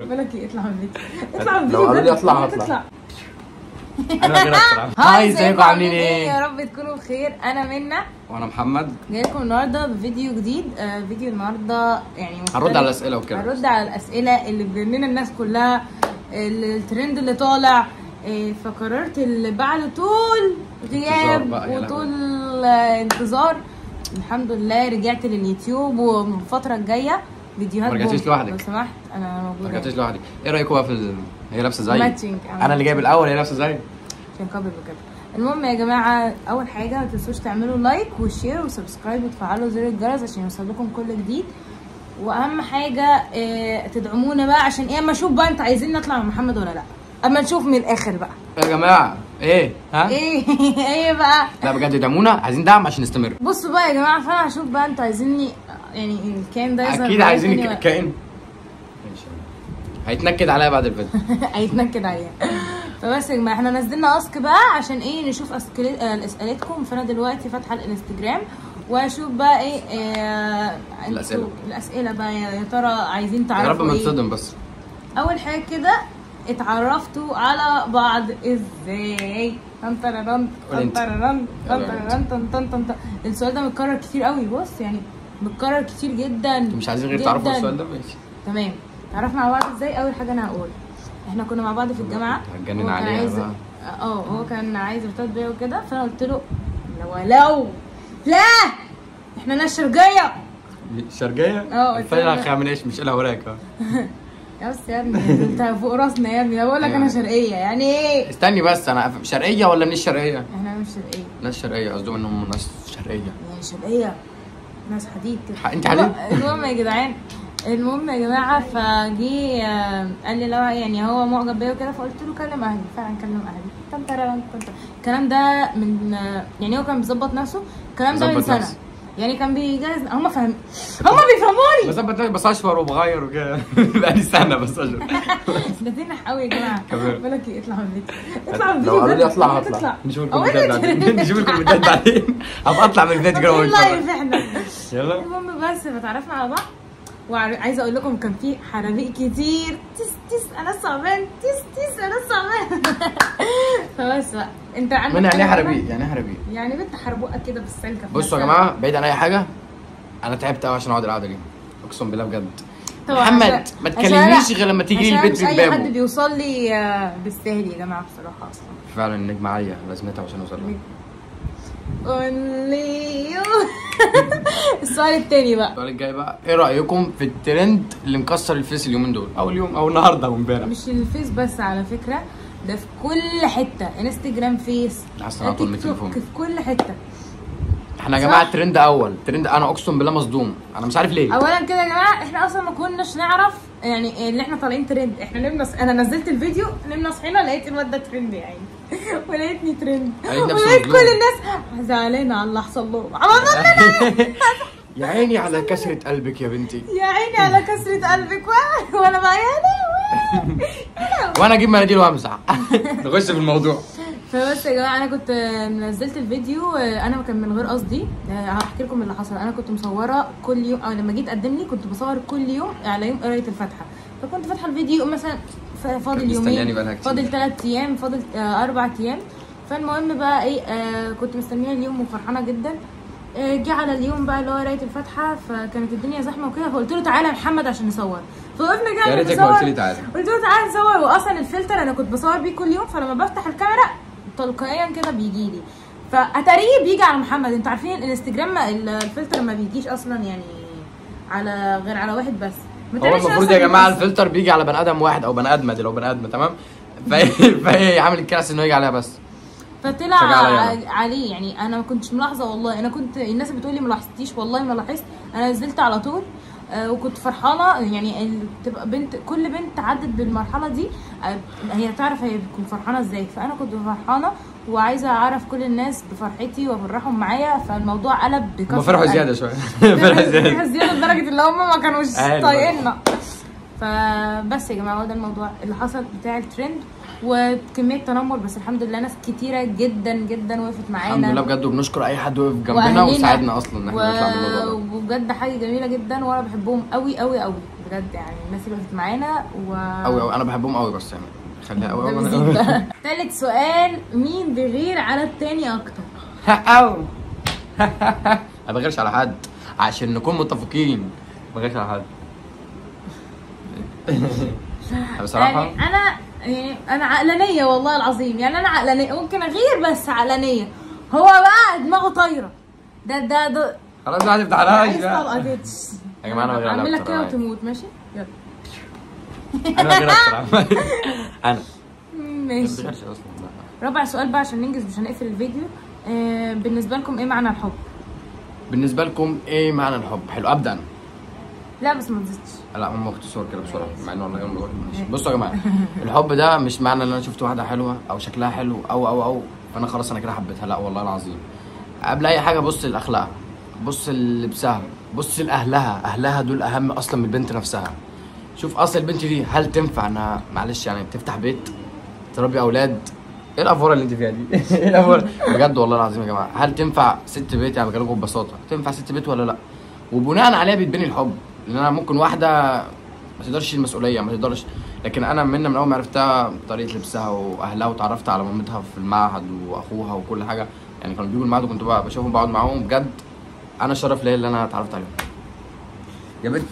بقول لك ايه اطلع من الفيديو اطلع من لو الفيديو قالوا لي بجد. أطلع، والله هطلع. تطلع. انا غير الصراحه هاي ازيكم عاملين ايه يا رب تكونوا بخير انا منى وانا محمد جاي لكم النهارده بفيديو جديد آه فيديو النهارده يعني مختلف. هنرد على الاسئله وكده هنرد على الاسئله اللي بجننا الناس كلها ال- الترند اللي طالع آه، فقررت اللي بعد طول غياب بقى، يا وطول آه، انتظار الحمد لله رجعت لليوتيوب والفتره الجايه فيديوهات ما رجعتيش بوم. لوحدك. لو سمحت انا ما موجوده رجعتش لوحدي ايه رايكم بقى في ال... هي لابسه زي ماتشنج انا اللي جايب الاول هي لابسه زي عشان قبل بكده المهم يا جماعه اول حاجه ما تنسوش تعملوا لايك وشير وسبسكرايب وتفعلوا زر الجرس عشان يوصل لكم كل جديد واهم حاجه آه، تدعمونا بقى عشان ايه اما اشوف بقى انتوا عايزين نطلع مع محمد ولا لا اما نشوف من الاخر بقى يا جماعه ايه ها ايه ايه بقى لا بجد دعمونا عايزين دعم عشان نستمر بصوا بقى يا جماعه فانا هشوف بقى انتوا عايزيني يعني الكائن ده يظهر اكيد معايا عايزين تاني الك- ولا- الكائن هيتنكد عليا بعد الفيديو هيتنكد عليها فبس يا جماعه احنا نزلنا اسك بقى عشان ايه نشوف أسكلي- آه، اسئلتكم فانا دلوقتي فاتحه الانستجرام واشوف بقى ايه آه الأسئلة. انتوا- الاسئله بقى يا يا ترى عايزين يا رب تعرفوا ما ايه نتصدم بس اول حاجه كده اتعرفتوا على بعض ازاي طن طررن قول طن انت. طررن طن يلا طررن طن طن طن طن. السؤال ده متكرر كتير قوي بص يعني متكرر كتير جدا انتوا مش عايزين غير تعرفوا جداً. السؤال ده ماشي تمام تعرفنا على بعض ازاي اول حاجه انا هقول احنا كنا مع بعض في الجامعه هتجنن هو كان عليها عايز بقى. اه هو كان عايز يرتبط بيا وكده فانا قلت له لو لو لا احنا ناس شرقيه شرقية؟ اه، الفرقة الفرقة. خامناش مش الاوراق اه. يا بس يا ابني انت فوق راسنا يا ابني أنا بقول لك انا ايوه. شرقيه يعني ايه استني بس انا شرقية ولا مش شرقية؟ احنا مش شرقيه ناس شرقية قصدهم انهم ناس شرقية يعني شرقيه ناس حديد كده ح- انت حديد؟ المهم يا جدعان المهم يا جماعه فجي آه، قال لي لو يعني هو معجب بيا وكده فقلت له كلم اهلي فعلا كلم اهلي تن ترى تن ترى. الكلام ده من آه، يعني هو كان بيظبط نفسه الكلام ده من بيظبط سنه نفسه. يعني كان بيجهز هم فاهم هم بيفهموني بظبط نفسي بس اشفر وبغير وكده بقالي سنة بس اشفر ده تنح قوي يا جماعه كمان. بقول لك ايه اطلع من الفيديو اطلع من لو الفيديو قالوا لي بجد. اطلع والله هطلع نشوف أو الكومنتات إنت- بعدين نشوف الكومنتات بعدين هبقى اطلع من الفيديو كده فاكرين لايف وانت احنا يلا المهم بس فتعرفنا على بعض وعايزه اقول لكم كان في حرابيق كتير تس تس انا صعبان تس تس انا صعبان فبس بقى انت عندك من يعني ايه حاجة حرابيق يعني ايه حرابيق يعني بنت حربوقه كده بالسلكه في بصوا يا نفسها. جماعه بعيد عن اي حاجه انا تعبت قوي عشان اقعد القعده دي اقسم بالله بجد طبعاً محمد عشان- ما عشان تكلمنيش أنا- غير لما تيجي لي عشان البيت مش من اي حد بابه بيوصل لي آه، بالسهل يا جماعه بصراحه اصلا فعلا النجمه عاليه لازم نتعب عشان اوصل لها only you السؤال التاني بقى السؤال الجاي بقى ايه رايكم في الترند اللي مكسر الفيس اليومين دول او اليوم او النهارده او امبارح مش الفيس بس على فكره ده في كل حته انستجرام فيس حاسس إن أنا أطول من تيك توك التليفون. في كل حته احنا يا صح. جماعه ترند اول ترند انا اقسم بالله مصدوم انا مش عارف ليه اولا كده يا جماعه احنا اصلا ما كناش نعرف يعني اللي احنا طالعين ترند احنا نمنا انا نزلت الفيديو نمنا صحينا لقيت الواد ده ترند يعني ولقيتني ترند لقيت نفسي ولقيت مظلوم. كل الناس زعلانه على اللي حصل لهم عملنا يا عيني على كسره قلبك يا بنتي يا عيني على كسرة قلبك و- وانا بقى يا لهوي. وانا اجيب مناديل وامسح نخش في الموضوع فبس يا جماعه انا كنت آه، نزلت الفيديو آه، انا كان من غير قصدي آه، هحكي لكم اللي حصل انا كنت مصوره كل يوم او لما جيت اقدم لي كنت بصور كل يوم على يوم قرايه الفاتحه فكنت فاتحه الفيديو مثلا ف- فاضل كانت مستنياني يومين بقالها كتير. فاضل ثلاث ايام فاضل آه، اربع ايام فالمهم بقى ايه آه كنت مستنيه اليوم وفرحانه جدا آه، جه على اليوم بقى اللي هو قرايه الفاتحه فكانت الدنيا زحمه وكده فقلت له تعالى يا محمد عشان نصور فوقفنا كده يا عشان ريتك ما قلت نصور. لي تعالى. قلت له تعالى نصور واصلا الفلتر انا كنت بصور بيه كل يوم فلما بفتح الكاميرا تلقائيا كده بيجي لي فاتاريه بيجي على محمد انتوا عارفين الانستجرام ما- ال- الفلتر ما بيجيش اصلا يعني على غير على واحد بس ما هو تعرفش المفروض أصلاً يا جماعه بس. الفلتر بيجي على بني ادم واحد او بني ادمه دي لو بني ادمه تمام فايه فايه عامل الكاس انه يجي عليها بس فطلع فجأة عليا ع- عليه يعني انا ما كنتش ملاحظه والله انا كنت الناس بتقول لي ما لاحظتيش والله ما لاحظت انا نزلت على طول آه، وكنت فرحانه يعني ال- تبقى بنت كل بنت عدت بالمرحله دي آه، هي تعرف هي بتكون فرحانه ازاي فانا كنت فرحانه وعايزه اعرف كل الناس بفرحتي وافرحهم معايا فالموضوع قلب بكسر هم فرحوا قلب. زياده شويه فرحوا زياده فرحوا زياده لدرجه ان هم ما كانوش عادي طايقيننا فبس يا جماعه هو ده الموضوع اللي حصل بتاع الترند وكميه تنمر بس الحمد لله ناس كتيره جدا جدا وقفت معانا الحمد لله بجد وبنشكر اي حد وقف جنبنا وأهلنا. وساعدنا اصلا ان و... احنا نطلع من الموضوع ده وبجد حاجه جميله جدا وانا بحبهم قوي قوي قوي بجد بجد يعني الناس اللي وقفت معانا و قوي قوي انا بحبهم قوي بس يعني خليها قوي ده قوي بيزيد بقى. تالت سؤال مين بيغير على التاني اكتر قوي ما بغيرش على حد عشان نكون متفقين ما بغيرش على حد بصراحه يعني انا يعني انا عقلانيه والله العظيم يعني انا عقلانيه ممكن اغير بس عقلانيه هو بقى دماغه طايره ده ده ده خلاص ما تفتحلهاش عايز بقى. طلقه كده يا جماعه انا بغير على اعمل لك أكتر، كده أنا وتموت ماشي يلا انا بغير اكتر عامة. انا ما ماشي بغيرش اصلا لا. رابع سؤال بقى عشان ننجز مش هنقفل الفيديو آه بالنسبه لكم ايه معنى الحب بالنسبه لكم ايه معنى الحب حلو ابدا انا لا بس ما تزيدش لا هم اختصار كده بسرعه مع انه والله يوم بقول ماشي بصوا يا جماعه الحب ده مش معنى ان انا شفت واحده حلوه او شكلها حلو او او او فانا خلاص انا كده حبيتها لا والله العظيم قبل اي حاجه بص لاخلاقها بص للبسها بص لاهلها اهلها دول اهم اصلا من البنت نفسها شوف اصل البنت دي هل تنفع انها معلش يعني تفتح بيت تربي اولاد ايه الافوره اللي انت فيها دي؟ ايه الافوره؟ بجد والله العظيم يا جماعه هل تنفع ست بيت يعني بكلمكم ببساطه تنفع ست بيت ولا لا؟ وبناء عليها بيتبني الحب لان انا ممكن واحده ما تقدرش تشيل المسؤوليه ما تقدرش لكن انا منها من اول ما عرفتها طريقه لبسها واهلها وتعرفت على مامتها في المعهد واخوها وكل حاجه يعني كانوا بيجوا المعهد وكنت بقى بشوفهم بقعد معاهم بجد انا شرف ليا اللي انا اتعرفت عليهم يا بنت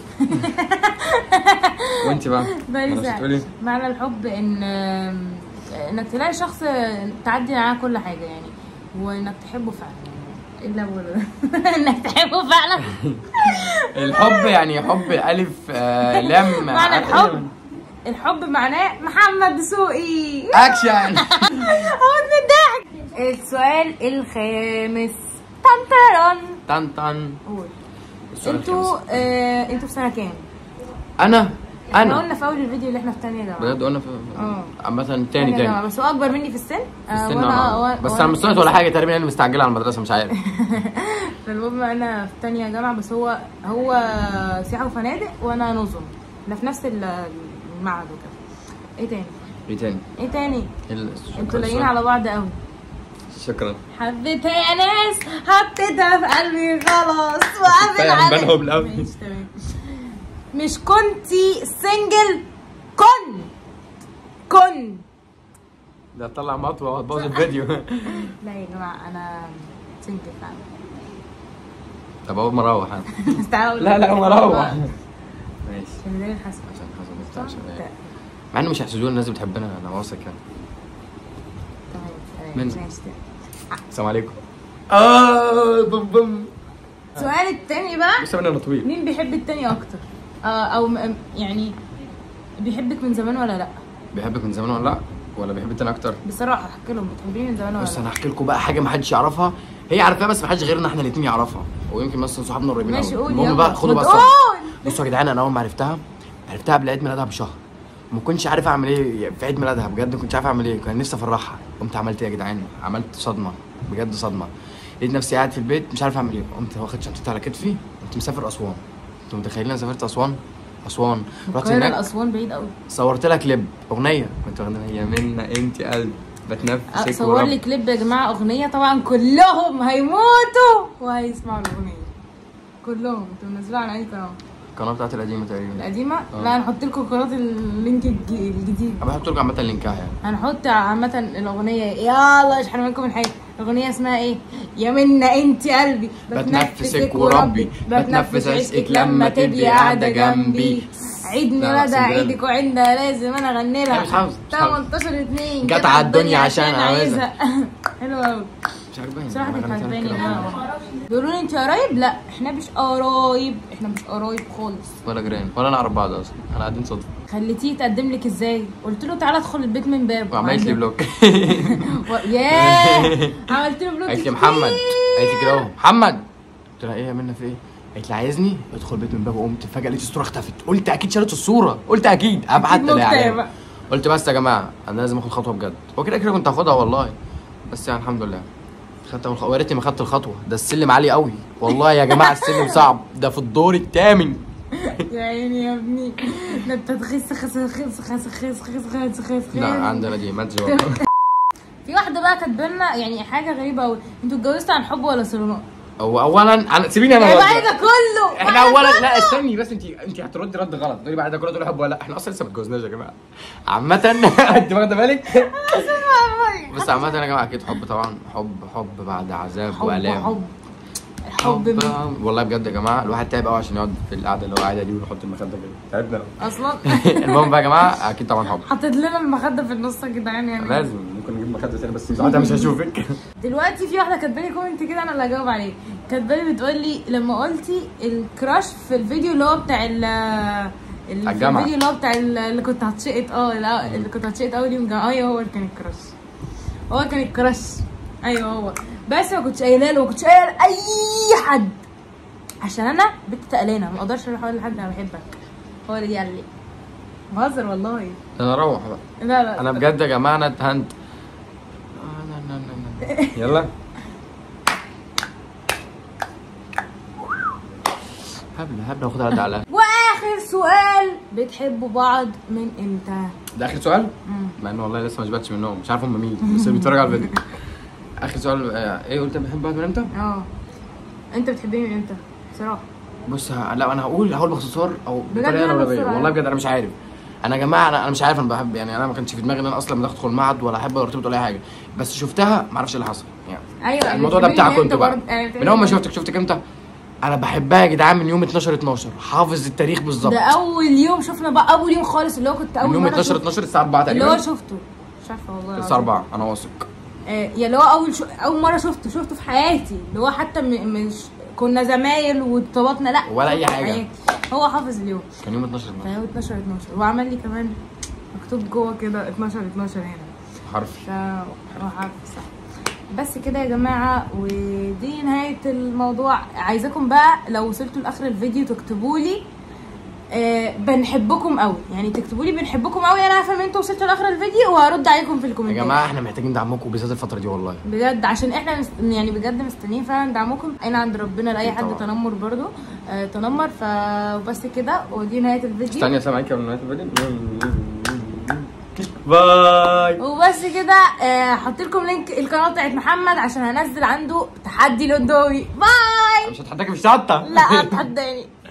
وانت بقى بالي أنا ساعة. بتقولي معنى الحب ان انك تلاقي شخص تعدي معاه كل حاجه يعني وانك تحبه فعلا الا ولا انك تحبه فعلا الحب يعني حب الف آه لام معنى الحب الحب معناه محمد دسوقي اكشن هموت من الضحك السؤال الخامس تنترن طن طن قول السؤال انتوا الخامس. آه انتوا في سنه كام؟ انا احنا انا قلنا في اول الفيديو اللي احنا في تانية جامعه بجد قلنا في اه. عامة تاني تانية تاني جامعة، بس هو اكبر مني في السن آه، استنى وانا أنا- بس انا مستوعب ولا حاجة تقريبا انا مستعجلة على المدرسة مش عارف فالمهم انا في تانية جامعة بس هو هو سياحة وفنادق وانا نظم احنا في نفس ال- المعهد وكده ايه تاني؟ ايه تاني؟ ايه تاني؟ ال- انتوا لاقيين على بعض قوي شكرا حبيتها يا ناس حطيتها في قلبي خلاص وقابل كفاية عليك هنبانهم الأول. ماشي تمام مش كنتي سنجل كن كن ده طلع مطوة وهتبوظ الفيديو لا يا جماعة انا سنجل فعلا طب اول ما اروح انا بس تعالوا لا لا ما اروح ماشي عشان ده الحسن عشان حصل عشان إيه. مع انه مش هيحسدونا الناس بتحبنا انا واثق يعني تمام من- تمام ماشي السلام عليكم اه بم بم السؤال التاني بقى بس انا طويل مين بيحب التاني اكتر آه او م- يعني بيحبك من زمان ولا لا بيحبك من زمان ولا لا ولا بيحب التاني اكتر بصراحه احكي لهم بتحبيني من زمان ولا بص لا انا هحكي لكم بقى حاجه ما حدش يعرفها هي عارفاها بس ما حدش غيرنا احنا الاثنين يعرفها ويمكن مثلا صحابنا قريبين ماشي أوي. قول المهم يلا. بقى خدوا ما بقى الصح. تقول. بصوا يا جدعان انا اول ما عرفتها عرفتها قبل عيد ميلادها بشهر ما كنتش عارف اعمل ايه في عيد ميلادها بجد ما كنتش عارف اعمل ايه كان نفسي افرحها قمت عملت ايه يا جدعان عملت صدمه بجد صدمه لقيت نفسي قاعد في البيت مش عارف اعمل ايه قمت واخد شنطتي على كتفي قمت مسافر اسوان انتوا متخيلين انا سافرت اسوان اسوان رحت القاهره هناك الاسوان بعيد قوي صورت لها كليب اغنيه كنت اغنيه منا انت قلب بتنفسك اصور ورب. لي كليب يا جماعه اغنيه طبعا كلهم هيموتوا وهيسمعوا الاغنيه كلهم انتوا منزلوها على اي قناه القناه بتاعتي القديمه تقريبا القديمه آه. لا هنحط لكم قناه اللينك الج- الجديد انا بحط لكم عامه لينكها يعني هنحط عامة الأغنية يلا اشحن منكم الحاجة الأغنية اسمها ايه؟ يا منا انت قلبي بتنفسك وربي، بتنفس عشقك لما تبقي قاعدة جنبي. عيد لا، ميلادها سندريلا. عيدك وعندها لازم انا اغني لا، مش لها حافظ، مش حافظ. 18 2 جت على الدنيا عشان حلو قوي مش عاجباني بصراحة أنا كانت غنيتها عجباني كده. اه بيقولوا لي انت قرايب لا احنا مش قرايب احنا مش قرايب خالص ولا جيران ولا نعرف بعض اصلا انا قاعدين صدفه خليتيه يتقدم لك ازاي؟ قلت له تعالى ادخل البيت من بابه وعملت لي بلوك و... ياه عملت له بلوك قالت لي كتير. محمد قالت لي كده اهو محمد قلت لها ايه يا منى في ايه؟ قالت لي عايزني ادخل البيت من بابه قمت فجاه لقيت الصوره اختفت قلت اكيد شالت الصوره قلت اكيد ابعت أكيد تلاقي مكتئبة. عليها قلت بس يا جماعه انا لازم اخد خطوه بجد وكده كده كنت هاخدها والله بس يعني الحمد لله خدت اول خطوه ويا ريتني ما خدت الخطوه ده السلم عالي قوي والله يا جماعه السلم صعب ده في الدور الثامن يا عيني يا ابني ده انت تخس خس خس خس خس خس خس خس لا عندنا دي ما تجاوب في واحده بقى كاتبه لنا يعني حاجه غريبه قوي انتوا اتجوزتوا عن حب ولا صالونات هو اولا انا سيبيني انا ايه أرد. بعد ده كله احنا بعد اولا كله. لا استني بس انت انت هتردي رد غلط تقولي بعد ده كله تقولي حب ولا لا احنا اصلا لسه ما اتجوزناش يا جماعه عامة انت واخده بالك بس عامة يا جماعه اكيد حب طبعا حب حب بعد عذاب حب والام حب الحب من- والله بجد يا جماعه الواحد تعب قوي عشان يقعد في القعده اللي هو قاعدها دي ويحط المخده كده تعبنا أوي. اصلا المهم بقى يا جماعه اكيد طبعا حب حطيت لنا المخده في النص يا جدعان يعني لازم ممكن نجيب مخده ثانيه بس ساعتها مش هشوفك دلوقتي في واحده كاتبالي كومنت كده انا اللي هجاوب عليه كاتبالي بتقول لي لما قلتي الكراش في الفيديو اللي هو بتاع ال ال- في الجامعة. الفيديو اللي هو بتاع ال- اللي كنت هتشقط اه لا اللي كنت هتشقط اول يوم جامعة ايوه هو اللي كان الكراش هو كان الكراش ايوه هو بس ما كنتش قايله له ما كنتش قايله لاي حد عشان انا بنت تقلانه ما اقدرش اروح اقول لحد انا بحبك هو اللي قال لي بهزر والله انا اروح بقى لا لا انا بجد يا جماعه انا اتهنت يلا هبله هبله واخدها رد على واخر سؤال بتحبوا بعض من امتى؟ ده اخر سؤال مم. مع انه والله لسه ما شبعتش منهم مش عارف هم مين بس اللي بيتفرج على الفيديو اخر سؤال آه، ايه قلت بحب بعض من امتى اه انت بتحبني من امتى؟ بصراحه بص ه- لا انا هقول هقول باختصار او بجد بطريقه يلا نوبيه بسرعة. والله بجد انا مش عارف انا يا جماعه انا, أنا مش عارف انا بحب يعني انا ما كانش في دماغي ان انا اصلا بدخل معهد ولا احب ولا ارتبط ولا اي حاجه بس شفتها ما اعرفش ايه اللي حصل يعني ايوه الموضوع ده بتحبني بتاعكم من انتوا بقى برضه- يعني من اول ما بتحبني شفتك شفتك امتى انا بحبها يا جدعان من يوم 12 12 حافظ التاريخ بالظبط ده اول يوم شفنا بقى اول يوم خالص اللي هو كنت اول من يوم مرة 12 شفت- 12 الساعه 4 اللي هو تقريبا شفته مش عارفه والله الساعه العظيم. 4 انا واثق آه يا اللي هو اول شو... اول مره شفته شفته في حياتي اللي هو حتى م... مش كنا زمايل وارتبطنا لا ولا أي شفته في حاجة. حياتي. هو حافظ اليوم كان يوم 12 12 فهو 12 12 وعمل لي كمان مكتوب جوه كده 12 12 هنا حرف فهو عارف صح بس كده يا جماعة ودي نهاية الموضوع عايزاكم بقى لو وصلتوا لآخر الفيديو تكتبوا لي آه بنحبكم قوي يعني تكتبوا لي بنحبكم قوي انا عارفه ان انتوا وصلتوا لاخر الفيديو وهرد عليكم في يا الكومنتات جماعه احنا محتاجين دعمكم بالذات الفتره دي والله بجد عشان احنا مست... يعني بجد مستنيين فعلا دعمكم اين عند ربنا لاي أكيد حد طبعا. تنمر برضو آه تنمر فبس كده ودي نهايه الفيديو استني اسمع معاكي قبل نهايه الفيديو باي وبس كده آه هحط لكم لينك القناه بتاعت محمد عشان هنزل عنده تحدي لندوي باي مش هتحداكي في الشطه لا اتحداني